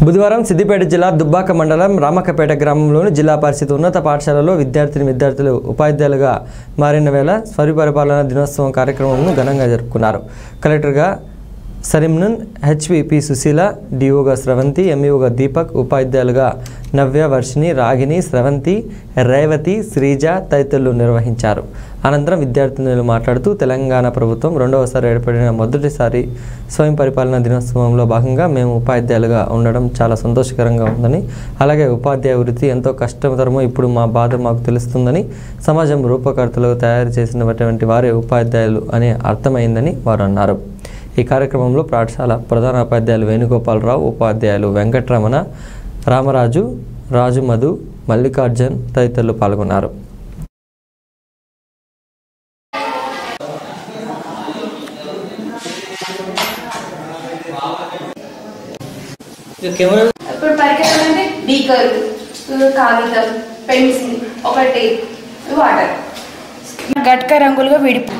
బుధవారం సిద్దిపేట జిల్లా దుబ్బాక మండలం రామక్కపేట గ్రామంలోని జిల్లా పరిషత్ ఉన్నత పాఠశాలలో విద్యార్థిని విద్యార్థులు ఉపాధ్యాయులుగా మారిన వేళ స్వరిపరిపాలన దినోత్సవం కార్యక్రమంను ఘనంగా జరుపుకున్నారు కలెక్టర్గా సరిమ్నున్ హెచ్విపి సుశీల డిఓగా స్రవంతి ఎంఈఓగా దీపక్ ఉపాధ్యాయులుగా నవ్య వర్షిణి రాగిణి స్రవంతి రేవతి శ్రీజ తదితరులు నిర్వహించారు అనంతరం విద్యార్థినులు మాట్లాడుతూ తెలంగాణ ప్రభుత్వం రెండవసారి ఏర్పడిన మొదటిసారి స్వయం పరిపాలన దినోత్సవంలో భాగంగా మేము ఉపాధ్యాయులుగా ఉండడం చాలా సంతోషకరంగా ఉందని అలాగే ఉపాధ్యాయ వృత్తి ఎంతో కష్టతరమో ఇప్పుడు మా బాధ మాకు తెలుస్తుందని సమాజం రూపకర్తలు తయారు చేసినటువంటి వారే ఉపాధ్యాయులు అనే అర్థమైందని వారు అన్నారు ఈ కార్యక్రమంలో పాఠశాల ప్రధానోపాధ్యాయులు వేణుగోపాలరావు ఉపాధ్యాయులు వెంకటరమణ రామరాజు రాజు మధు మల్లికార్జున్ తదితరులు పాల్గొన్నారు ఇప్పుడు పరికరం అంటే బీకర్ కాగితం పెన్సిల్ ఒకటి వాటర్ గట్క రంగులుగా విడిపో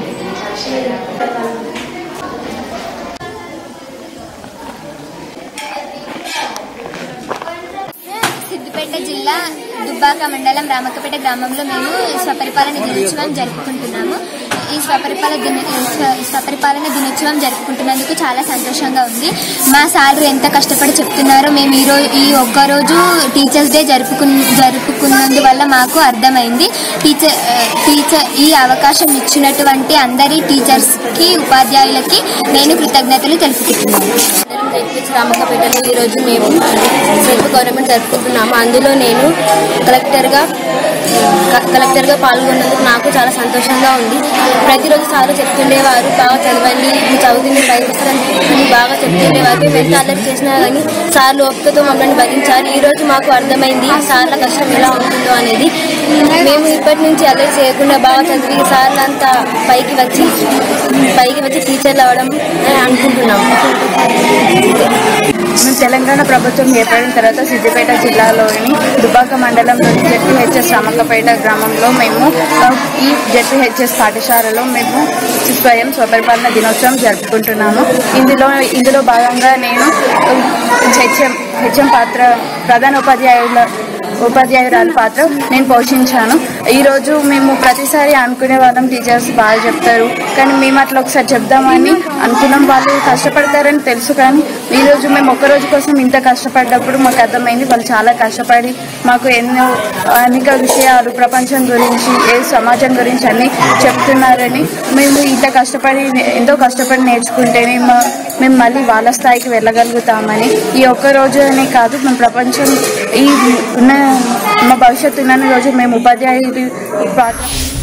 సిద్దిపేట జిల్లా దుబ్బాక మండలం రామక్కపేట గ్రామంలో మేము స్వపరిపాలన దినోత్సవం జరుపుకుంటున్నాము ఈ స్వపరిపాలన దిన స్వ- స్వపరిపాలన దినోత్సవం జరుపుకుంటున్నందుకు చాలా సంతోషంగా ఉంది మా సార్లు ఎంత కష్టపడి చెప్తున్నారో మేము ఈ రోజు ఈ ఒక్కరోజు టీచర్స్ డే జరుపుకు జరుపుకున్నందువల్ల మాకు అర్థమైంది టీచర్ ఆ, టీచర్ ఈ అవకాశం ఇచ్చినటువంటి అందరి టీచర్స్కి ఉపాధ్యాయులకి నేను కృతజ్ఞతలు తెలుపుకుంటున్నాను జడ్పిహెచ్ రామక్కపేటలో ఈరోజు మేము సెల్ఫ్ గవర్నమెంట్ జరుపుకుంటున్నాము అందులో నేను కలెక్టర్గా క- కలెక్టర్గా పాల్గొన్నందుకు నాకు చాలా సంతోషంగా ఉంది ప్రతిరోజు సార్లు చెప్తుండేవారు బాగా చదవండి మీరు చదువుతుంది పైకి వస్తారని బాగా చెప్తుండేవారు మేము ఎంత అల్లరి చేసినా కానీ సార్లు ఓపికతో మమ్మల్ని భరించారు ఈ రోజు మాకు అర్థమైంది సార్ల కష్టం ఎలా ఉంటుందో అనేది మేము ఇప్పటి నుంచి అల్లరి చేయకుండా బాగా చదివి సార్లంతా పైకి వచ్చి పైకి వచ్చి టీచర్లు అవ్వడం అని అనుకుంటున్నాము మేము తెలంగాణ ప్రభుత్వం ఏర్పడిన తర్వాత సిద్దిపేట జిల్లాలోని దుబ్బాక మండలంలోని జెడ్పీహెచ్ఎస్ రామక్కపేట గ్రామంలో మేము ఆ, ఈ జెడ్పీహెచ్ఎస్ పాఠశాలలో మేము స్వయం స్వపరిపాలన దినోత్సవం జరుపుకుంటున్నాము ఇందులో ఇందులో భాగంగా నేను హెచ్ఎం హెచ్ఎం పాత్ర ప్రధాన ఉపాధ్యాయుల ఉపాధ్యాయురాలు పాత్ర నేను పోషించాను ఈరోజు మేము ప్రతిసారి అనుకునే వాళ్ళం టీచర్స్ బాగా చెప్తారు కానీ మేము అట్లా ఒకసారి చెప్దామని అనుకున్నాం వాళ్ళు కష్టపడతారని తెలుసు కానీ ఈరోజు మేము ఒక్క రోజు కోసం ఇంత కష్టపడ్డప్పుడు మాకు అర్థమైంది వాళ్ళు చాలా కష్టపడి మాకు ఎన్నో అనేక విషయాలు ప్రపంచం గురించి ఏ సమాజం గురించి అన్ని చెప్తున్నారని మేము ఇంత కష్టపడి ఎంతో కష్టపడి నేర్చుకుంటేనే మా మేము మళ్ళీ వాళ్ళ స్థాయికి వెళ్ళగలుగుతామని ఈ ఒక్క రోజు అనే కాదు మేము ప్రపంచం ఈ ఉన్న మా భవిష్యత్తు ఉన్న రోజు మేము ఉపాధ్యాయులు పాత్ర